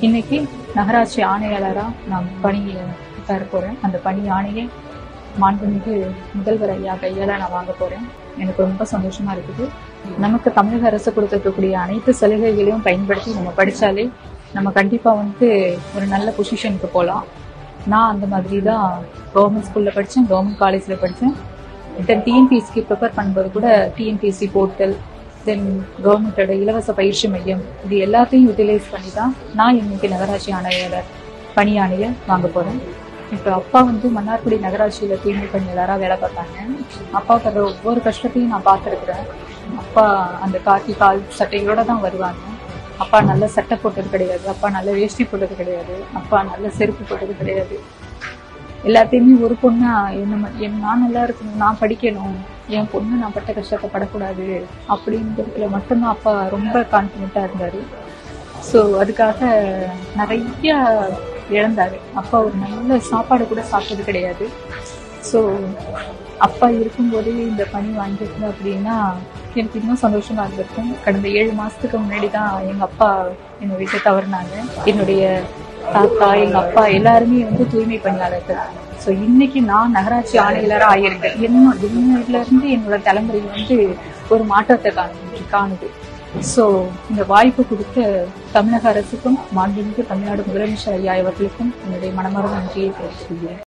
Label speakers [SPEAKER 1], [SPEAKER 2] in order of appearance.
[SPEAKER 1] இன்னைக்கு நகராட்சி ஆணையாளரா நான் பணியை தர போறேன் அந்த பணி ஆணையை மாண்புமிகு முதல்வர் ஐயா கையால நான் வாங்க போறேன் எனக்கு ரொம்ப சந்தோஷமா இருக்குது நமக்கு தமிழக அரசு கொடுத்திருக்கக்கூடிய அனைத்து சலுகைகளையும் பயன்படுத்தி நம்ம படிச்சாலே நம்ம கண்டிப்பா வந்து ஒரு நல்ல பொசிஷனுக்கு போகலாம் நான் அந்த மாதிரி தான் கவர்மெண்ட் ஸ்கூல்ல படித்தேன் கவர்மெண்ட் காலேஜில் படித்தேன் தென் டிஎன்பிஎஸ்சிக்கு ப்ரிப்பேர் பண்ணும்போது கூட டிஎன்பிஎஸ்சி போர்ட்டல் தென் கவர்மெண்டோட இலவச பயிற்சி மையம் இது எல்லாத்தையும் யூட்டிலைஸ் பண்ணி தான் நான் இன்னைக்கு நகராட்சி ஆணையாளர் பணி ஆணையை வாங்க போகிறேன் இப்போ அப்பா வந்து மன்னார்குடி நகராட்சியில் தூய்மை பணியாளராக வேலை பார்த்தாங்க அப்பா படுற ஒவ்வொரு கஷ்டத்தையும் நான் பார்த்துருக்குறேன் அப்பா அந்த காக்கி கால் சட்டைகளோட தான் வருவாங்க அப்பா நல்ல சட்டை போட்டது கிடையாது அப்பா நல்ல வேஷ்டி போட்டது கிடையாது அப்பா நல்ல செருப்பு போட்டது கிடையாது எல்லாத்தையுமே ஒரு பொண்ணா என்ன ம- என் நான் நல்லா இருக்கணும் நான் படிக்கணும் என் பொண்ணு நான் பட்ட கஷ்டத்தை படக்கூடாது அப்படிங்கிறதுல மட்டும்தான் அப்பா ரொம்ப கான்ஃபிடென்ட்டாக இருந்தார் ஸோ அதுக்காக நிறைய இழந்தாரு அப்பா ஒரு நல்ல சாப்பாடு கூட சாப்பிட்டது கிடையாது ஸோ அப்பா இருக்கும்போதே இந்த பணி வாங்கியிருந்தேன் அப்படின்னா எனக்கு இன்னும் சந்தோஷமா இருந்திருக்கும் கடந்த ஏழு மாசத்துக்கு முன்னாடி தான் எங்க அப்பா என்னை விட்டு தவறினாங்க என்னுடைய தாத்தா எங்க அப்பா எல்லாருமே வந்து தூய்மை பணியாளர்கள் ஸோ இன்னைக்கு நான் நகராட்சி ஆணையாளராக ஆயிருக்கேன் என்ன என்னதுல இருந்து என்னோட தலைமுறை வந்து ஒரு மாற்றத்தை காணு காணுது ஸோ இந்த வாய்ப்பு கொடுத்த தமிழக அரசுக்கும் மாண்புமிகு தமிழ்நாடு முதலமைச்சர் ஐயா அவர்களுக்கும் என்னுடைய மனமார்ந்த நன்றியை தெரிவித்துக் கொள்கிறேன்